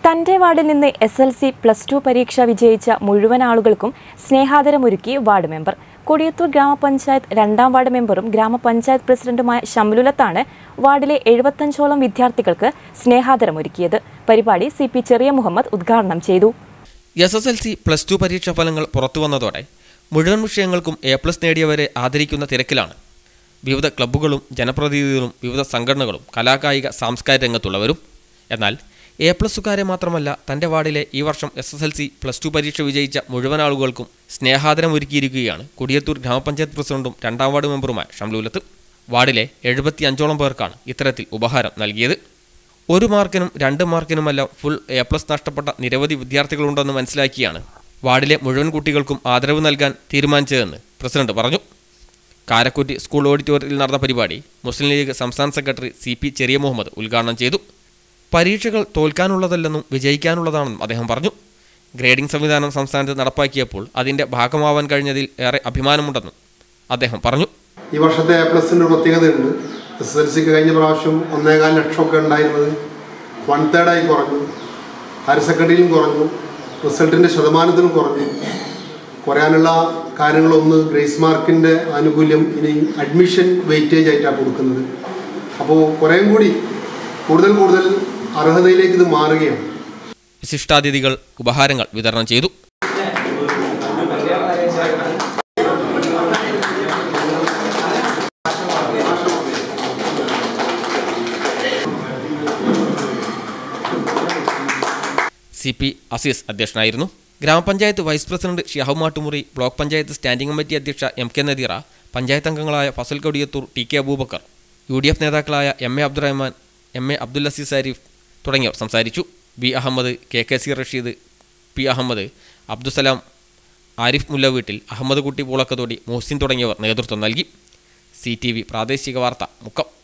തന്റെ വാർഡിൽ നിന്ന് S L C plus two പരീക്ഷ വിജയിച്ച മുഴുവൻ ആളുകൾക്കും സ്നേഹാദരമൊരുക്കി വാർഡ് മെമ്പർ കൊടിയത്തൂർ ഗ്രാമപഞ്ചായത്ത് രണ്ടാം വാർഡ് മെമ്പറും ഗ്രാമപഞ്ചായത്ത് പ്രസിഡന്റുമായ ഷംലുലത്താണ് വാർഡിലെ എഴുപത്തഞ്ചോളം വിദ്യാർത്ഥികൾക്ക് സ്നേഹാദരമൊരുക്കിയത് പരിപാടി സി പി ചെറിയ മുഹമ്മദ് ഉദ്ഘാടനം ചെയ്തു S S L C plus two പരീക്ഷാ ഫലങ്ങൾ പുറത്തു വന്നതോടെ മുഴുവൻ വിഷയങ്ങൾക്കും എ പ്ലസ് നേടിയവരെ ആദരിക്കുന്ന തിരക്കിലാണ് വിവിധ ക്ലബ്ബുകളും ജനപ്രതിനിധികളും വിവിധ സംഘടനകളും കലാകായിക സാംസ്കാരിക രംഗത്തുള്ളവരും എന്നാൽ എ പ്ലസുകാരെ മാത്രമല്ല തൻ്റെ വാർഡിലെ ഈ വർഷം S S L C plus two പരീക്ഷ വിജയിച്ച മുഴുവൻ ആളുകൾക്കും സ്നേഹാദരം ഒരുക്കിയിരിക്കുകയാണ് കൊടിയത്തൂർ ഗ്രാമപഞ്ചായത്ത് പ്രസിഡന്റും രണ്ടാം വാർഡ് മെമ്പറുമായ ഷംലൂലത്ത് വാർഡിലെ എഴുപത്തി അഞ്ചോളം പേർക്കാണ് ഇത്തരത്തിൽ ഉപഹാരം നൽകിയത് ഒരു മാർക്കിനും രണ്ട് മാർക്കിനുമെല്ലാം ഫുൾ എ പ്ലസ് നഷ്ടപ്പെട്ട നിരവധി വിദ്യാർത്ഥികളുണ്ടെന്ന് മനസ്സിലാക്കിയാണ് വാർഡിലെ മുഴുവൻ കുട്ടികൾക്കും ആദരവ് നൽകാൻ തീരുമാനിച്ചതെന്ന് പ്രസിഡന്റ് പറഞ്ഞു കാരക്കുറ്റി സ്കൂൾ ഓഡിറ്റോറിയത്തിൽ നടന്ന പരിപാടി മുസ്ലിം ലീഗ് സംസ്ഥാന secretary C P Cheriya Muhammad ഉദ്ഘാടനം ചെയ്തു പരീക്ഷകൾ തോൽക്കാനുള്ളതല്ലെന്നും വിജയിക്കാനുള്ളതാണെന്നും അദ്ദേഹം പറഞ്ഞു ഗ്രേഡിംഗ് സംവിധാനം സംസ്ഥാനത്ത് നടപ്പാക്കിയപ്പോൾ അതിൻ്റെ ഭാഗമാവാൻ കഴിഞ്ഞതിൽ ഏറെ അഭിമാനമുണ്ടെന്നും അദ്ദേഹം പറഞ്ഞു ഈ വർഷത്തെ എ പ്ലസിൻ്റെ ഒരു പ്രത്യേകതയുണ്ട് എസ് എസ് എൽ സിക്ക് കഴിഞ്ഞ പ്രാവശ്യം ഒന്നേകാൽ ലക്ഷമൊക്കെ ഉണ്ടായിരുന്നത് വൺ തേർഡായി കുറഞ്ഞു ഹയർ സെക്കൻഡറിയിലും കുറഞ്ഞു റിസൾട്ടിൻ്റെ ശതമാനത്തിലും കുറഞ്ഞു കുറയാനുള്ള കാര്യങ്ങളൊന്ന് ഗ്രേസ് മാർക്കിൻ്റെ ആനുകൂല്യം ഇനി അഡ്മിഷൻ വെയിറ്റേജ് ആയിട്ടാണ് കൊടുക്കുന്നത് അപ്പോൾ കുറേയും കൂടി കൂടുതൽ കൂടുതൽ അർഹതയിലേക്ക് ഇത് മാറുകയാണ് വിശിഷ്ടാതിഥികൾ ഉപഹാരങ്ങൾ വിതരണം ചെയ്തു സി പി അസീസ് അധ്യക്ഷനായിരുന്നു ഗ്രാമപഞ്ചായത്ത് vice president Shihab Mattumuri block panchayat standing committee അധ്യക്ഷ എം കെ നദീറ പഞ്ചായത്ത് അംഗങ്ങളായ Fazal Kodiyathur T K Abubakar U D F നേതാക്കളായ M A Abdurahman M A Abdul Aziz Arif തുടങ്ങിയവർ സംസാരിച്ചു B Ahmed K K C Rasheed P Ahmed Abdusalam Arif Mullaveettil Ahmed Kutty Poolakkathodi Muhsin തുടങ്ങിയവർ നേതൃത്വം നൽകി സി ടി വി പ്രാദേശിക വാർത്ത മുക്കം